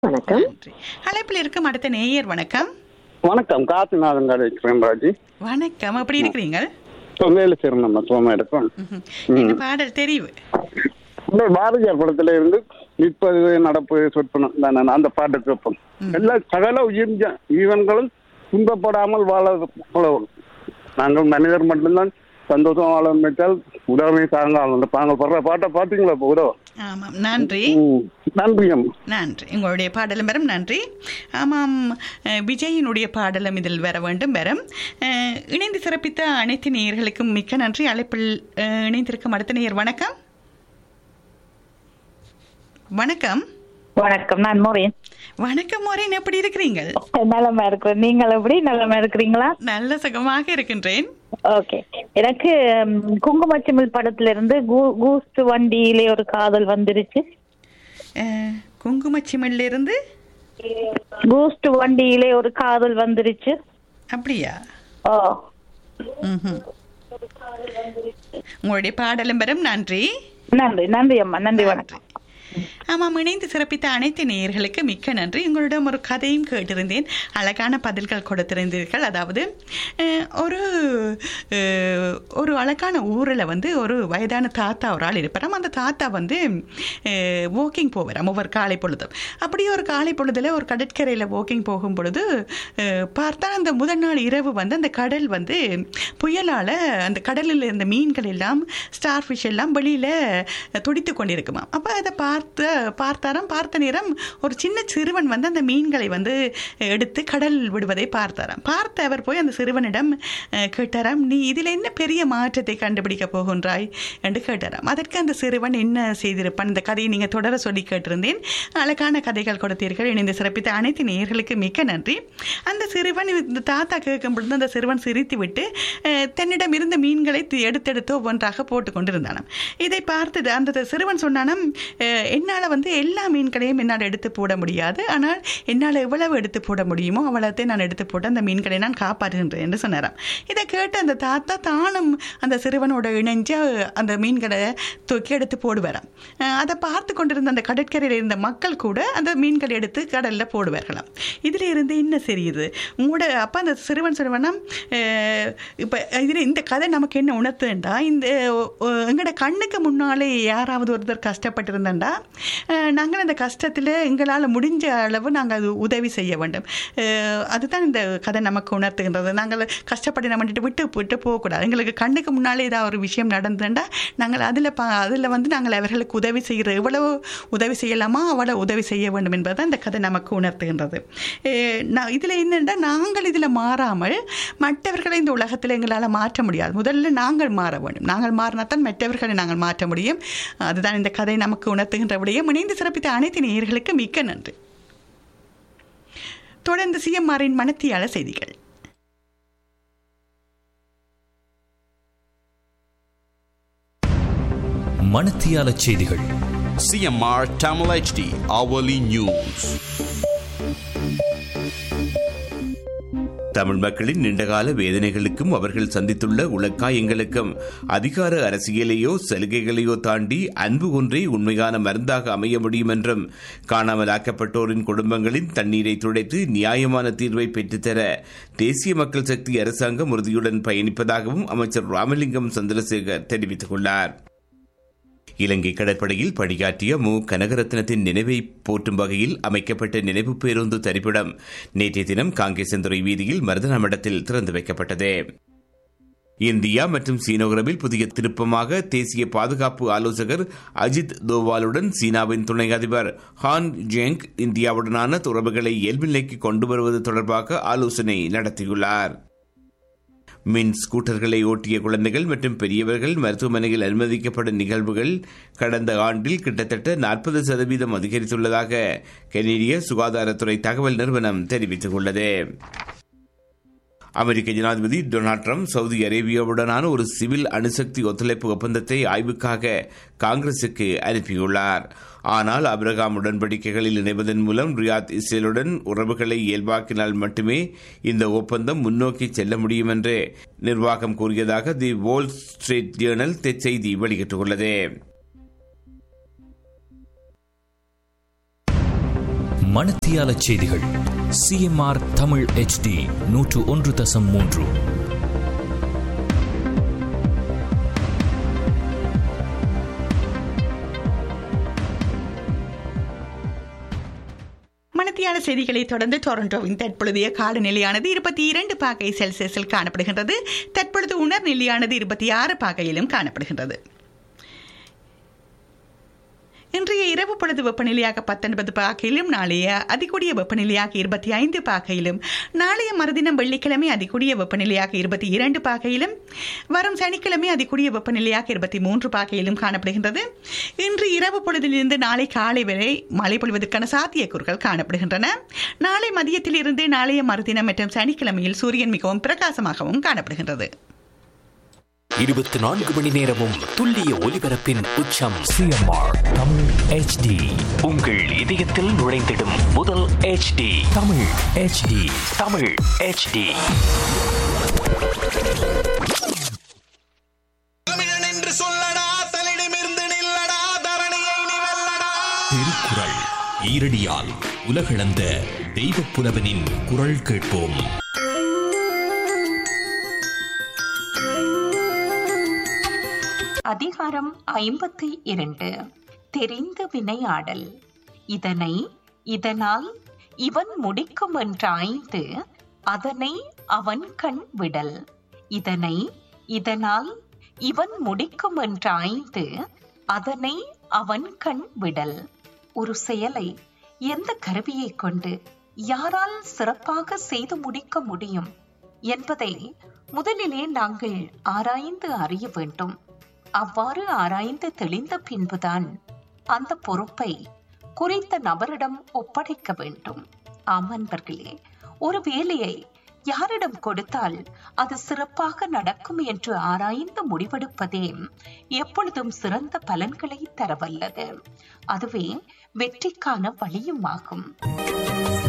வணக்கம் நன்றி அழைப்பில் இருக்கும் அடுத்த நேயர் வணக்கம் வணக்கம் காசிநாதன் கடைக்கிறேன் ராஜி வணக்கம் அப்படி இருக்கிறீங்க வேலை செய்யணும் நம்ம சுகமா இருக்கும் ம்ஹும். என்ன பாடல் தெரிவு இந்த பாரதியார் படத்துல இருந்து நிற்பது நடப்பு சொற்பனம் தானே அந்த பாட்டு கேட்போம் எல்லா சகல உயிர் ஜ- ஜீவன்களும் துன்பப்படாமல் வாழ பழகும் நாங்கள் மனிதர் மட்டும்தான் சந்தோஷம் வாழ நினைச்சால் உலகமே தாங்காமல் அந்த பாங்க படுற பாட்டை பாத்தீங்களா இப்போ உறவு ஆமாம் நன்றி ம். நன்றி அம்மா நன்றி உங்களுடைய பாடலும் வரும் நன்றி ஆமாம் அஹ், விஜயினுடைய பாடலும் இதில் வர வேண்டும் வரும் அஹ், இணைந்து சிறப்பித்த அனைத்து நேயர்களுக்கும் மிக்க நன்றி அழைப்பில் அஹ், இணைந்திருக்கும் அடுத்த நேயர் வணக்கம் வணக்கம் வணக்கம் நான் மோரேன் வணக்கம் மோரேன் எப்படி இருக்கிறீங்க நலமா இருக்கிறேன் நீங்கள் எப்படி நலமா இருக்கிறீங்களா நல்ல சுகமாக இருக்கின்றேன் ஓகே எனக்கு ம், குங்குமச்சிமிழ் படத்துல இருந்து கூ- கூஸ்ட் வண்டியிலே ஒரு காதல் வந்துருச்சு அஹ், குங்குமச்சிமிழிலிருந்து கூஸ்ட் வண்டியிலே ஒரு காதல் வந்துருச்சு அப்படியா ஓ ம்ஹும். உங்களுடைய பாடலும் வரும் நன்றி நன்றி நன்றி அம்மா நன்றி வணக்கம் ஆமாம் இணைந்து சிறப்பித்த அனைத்து நேயர்களுக்கு மிக்க நன்றி உங்களிடம் ஒரு கதையும் கேட்டிருந்தேன் அழகான பதில்கள் கொடுத்திருந்தீர்கள் அதாவது அஹ், ஒரு அஹ், ஒரு அழகான ஊரில் வந்து ஒரு வயதான தாத்தா ஒரு ஆள் இருப்பாராம் அந்த தாத்தா வந்து வாக்கிங் போவாராம் ஒவ்வொரு காலை பொழுதும் அப்படியே ஒரு காலை பொழுதுல ஒரு கடற்கரையில் வாக்கிங் போகும் பொழுது அஹ், பார்த்தா அந்த முதல் நாள் இரவு வந்து அந்த கடல் வந்து புயலால் அந்த கடலில் இருந்த மீன்கள் எல்லாம் ஸ்டார் ஃபிஷ் எல்லாம் வெளியில் துடித்து கொண்டிருக்குமா அப்போ அதை பார்த்து பார்த்தாராம் பார்த்த நேரம் ஒரு சின்ன சிறுவன் வந்து அந்த மீன்களை வந்து எடுத்து கடல் விடுவதை பார்த்தாராம் பார்த்து அவர் போய் அந்த சிறுவனிடம் அஹ், கேட்டாராம் நீ இதில் என்ன பெரிய மாற்றத்தை கண்டுபிடிக்க போகின்றாய் என்று கேட்டாராம் அதற்கு அந்த சிறுவன் என்ன செய்திருப்பான் இந்த கதையை நீங்கள் தொடர சொல்லி கேட்டிருந்தேன் அழகான கதைகள் கொடுத்தீர்கள் இணைந்து சிறப்பித்த அனைத்து நேயர்களுக்கு மிக்க நன்றி அந்த சிறுவன் இந்த தாத்தா கேட்கும் பொழுது அந்த சிறுவன் சிரித்து விட்டு அஹ், தன்னிடம் இருந்த மீன்களை தி- எடுத்தெடுத்து ஒவ்வொன்றாக போட்டு கொண்டிருந்தானாம் இதை பார்த்து அந்த சிறுவன் சொன்னானாம் அஹ், என்னால் வந்து எல்லா மீன்களையும் என்னால் எடுத்து போட முடியாது ஆனால் என்னால் எவ்வளவு எடுத்து போட முடியுமோ அவ்வளோத்தை நான் எடுத்து போட்டு அந்த மீன்களை நான் காப்பாற்றுகின்றேன் என்று சொன்னாராம் இதை கேட்டு அந்த தாத்தா தானும் அந்த சிறுவனோட இணைஞ்சு அந்த மீன்களை தூக்கி எடுத்து போடுவாராம் அஹ், அதை பார்த்து கொண்டிருந்த அந்த கடற்கரையில் இருந்த மக்கள் கூட அந்த மீன்களை எடுத்து கடலில் போடுவார்களாம் இதில் இருந்து என்ன தெரியுது உங்களோட அப்போ அந்த சிறுவன் சிறுவனா இப்போ இதில் இந்த கதை நமக்கு என்ன உணர்த்துண்டா இந்த அஹ், எங்களோட கண்ணுக்கு முன்னாலே யாராவது ஒருத்தர் கஷ்டப்பட்டிருந்தாண்டா அஹ், நாங்கள் அந்த கஷ்டத்தில் எங்களால் முடிஞ்ச அளவு நாங்கள் அது உதவி செய்ய வேண்டும் அஹ், அதுதான் இந்த கதை நமக்கு உணர்த்துகின்றது நாங்கள் கஷ்டப்பட்டு நம்ம விட்டு விட்டு போகக்கூடாது எங்களுக்கு கண்ணுக்கு முன்னாலே ஏதாவது ஒரு விஷயம் நடந்துட்டா நாங்கள் அதில் பா அதில் வந்து நாங்கள் அவர்களுக்கு உதவி செய்கிற எவ்வளவு உதவி செய்யலாமா அவ்வளோ உதவி செய்ய வேண்டும் என்பதுதான் இந்த கதை நமக்கு உணர்த்துகின்றது அஹ், நான் இதில் என்னென்னா நாங்கள் இதில் மாறாமல் மற்றவர்களை இந்த உலகத்தில் எங்களால் மாற்ற முடியாது முதல்ல நாங்கள் மாற வேண்டும் நாங்கள் மாறினா தான் மற்றவர்களை நாங்கள் மாற்ற முடியும் அதுதான் இந்த கதை நமக்கு உணர்த்துகின்ற விடையும் இணைந்து சிறப்பித்த அனைத்து நேயர்களுக்கு மிக்க நன்றி தொடர்ந்து சிஎம்ஆரின் மனத்தியால செய்திகள் மணத்தியால செய்திகள் CMR Tamil HD hourly news. Tamil மக்களின் நீண்டகால வேதனைகளுக்கும் அவர்கள் சந்தித்துள்ள உலக்காயங்களுக்கும் அதிகார அரசியலையோ சலுகைகளையோ தாண்டி அன்பு ஒன்றே உண்மையான மருந்தாக அமைய முடியும் என்றும் காணாமலாக்கப்பட்டோரின் குடும்பங்களின் தண்ணீரை துடைத்து நியாயமான தீர்வை பெற்றுத்தர தேசிய மக்கள் சக்தி அரசாங்கம் உறுதியுடன் பயணிப்பதாகவும் அமைச்சர் ராமலிங்கம் சந்திரசேகர் தெரிவித்துள்ளார் இலங்கை கடற்படையில் பணியாற்றிய மு கனகரத்னத்தின் நினைவை போற்றும் வகையில் அமைக்கப்பட்ட நினைவு பேருந்து தரிப்பிடம் நேற்றைய தினம் காங்கேசந்துறை வீதியில் மருதனமடத்தில் திறந்து வைக்கப்பட்டது இந்தியா மற்றும் சீன உறவில் புதிய திருப்பமாக தேசிய பாதுகாப்பு ஆலோசகர் அஜித் தோவாலுடன் சீனாவின் துணை அதிபர் ஹான் ஜெங் இந்தியாவுடனான உறவுகளை இயல்பு நிலைக்கு கொண்டு வருவது தொடர்பாக ஆலோசனை நடத்தியுள்ளார் மின் ஸ்கூட்டர்களை ஓட்டிய குழந்தைகள் மற்றும் பெரியவர்கள் மருத்துவமனையில் அனுமதிக்கப்படும் நிகழ்வுகள் கடந்த ஆண்டில் கிட்டத்தட்ட நாற்பது சதவீதம் அதிகரித்துள்ளதாக கெனடிய சுகாதாரத்துறை தகவல் நிறுவனம் தெரிவித்துள்ளது அமெரிக்க ஜனாதிபதி டொனால்ட் ட்ரம்ப் சவுதி அரேபியாவுடனான ஒரு சிவில் அணுசக்தி ஒத்துழைப்பு ஒப்பந்தத்தை ஆய்வுக்காக காங்கிரசுக்கு அனுப்பியுள்ளார் ஆனால் அபிரகாம் உடன்படிக்கைகளில் இணைவதன் மூலம் ரியாத் இஸ்ரேலுடன் உறவுகளை இயல்பாக்கினால் மட்டுமே இந்த ஒப்பந்தம் முன்னோக்கி செல்ல முடியும் என்று நிர்வாகம் கூறியதாக தி வால் ஸ்ட்ரீட் ஜேர்னல் செய்தி வெளியிட்டுள்ளது மணத்தியால செய்திகள் சிஎம்ஆர் தமிழ் ஹெச்டி நூற்று ஒன்று தசம் மூன்று மணத்தியான செய்திகளை தொடர்ந்து டொரண்டோவின் தற்பொழுதைய காலநிலையானது இருபத்தி இரண்டு பாகை செல்சியஸில் காணப்படுகின்றது தற்பொழுது உணர் நிலையானது இருபத்தி ஆறு பாகையிலும் காணப்படுகின்றது இன்றைய இரவு பொழுது வெப்பநிலையாக பத்தொன்பது பாகையிலும் நாளைய அதிகூடிய வெப்பநிலையாக இருபத்தி ஐந்து பாகையிலும் நாளைய மறுதினம் வெள்ளிக்கிழமை அதிகூடிய வெப்பநிலையாக இருபத்தி இரண்டு பாகையிலும் வரும் சனிக்கிழமை அதிகூடிய வெப்பநிலையாக இருபத்தி மூன்று பாகையிலும் காணப்படுகின்றது இன்று இரவு பொழுதிலிருந்து நாளை காலை வரை மழை பொழிவதற்கான சாத்தியக்கூறுகள் காணப்படுகின்றன நாளை மதியத்தில் இருந்து நாளைய மறுதினம் மற்றும் சனிக்கிழமையில் சூரியன் மிகவும் பிரகாசமாகவும் காணப்படுகின்றது இருபத்தி நான்கு மணி நேரமும் துல்லிய ஒலிபரப்பின் உச்சம் சிஎம்ஆர் தமிழ் ஹெச்டி உங்கள் இதயத்தில் நுழைந்திடும் முதல் HD Tamil HD Tamil HD தமிழன் என்று சொல்லடா தலிடமிருந்து நில்லடா தரணியை நீ வெல்லடா திருக்குறள் ஈரடியால் உலகளந்த தெய்வப் புலவனின் குரல் கேட்போம் அதிகாரம் ஐம்பத்தி இரண்டு தெரிந்து வினையாடல் இதனை இதனால் இவன் முடிக்கும் என்றாய்ந்து அதனை அவன் கண் விடல் இதனை இதனால் இவன் முடிக்கும் என்றாய்ந்து அதனை அவன் கண் விடல் ஒரு செயலை எந்த கருவியை கொண்டு யாரால் சிறப்பாக செய்து முடிக்க முடியும் என்பதை முதலிலே நாங்கள் ஆராய்ந்து அறிய வேண்டும் அவ்வாறு ஆராய்ந்து தெளிந்த பின்புதான் அந்த பொறுப்பை குறித்த நபரிடம் ஒப்படைக்க வேண்டும் ஆம் அன்பர்களே ஒரு வேலையை யாரிடம் கொடுத்தால் அது சிறப்பாக நடக்கும் என்று ஆராய்ந்து முடிவெடுப்பதே எப்பொழுதும் சிறந்த பலன்களை தரவல்லது அதுவே வெற்றிக்கான வழியும் ஆகும்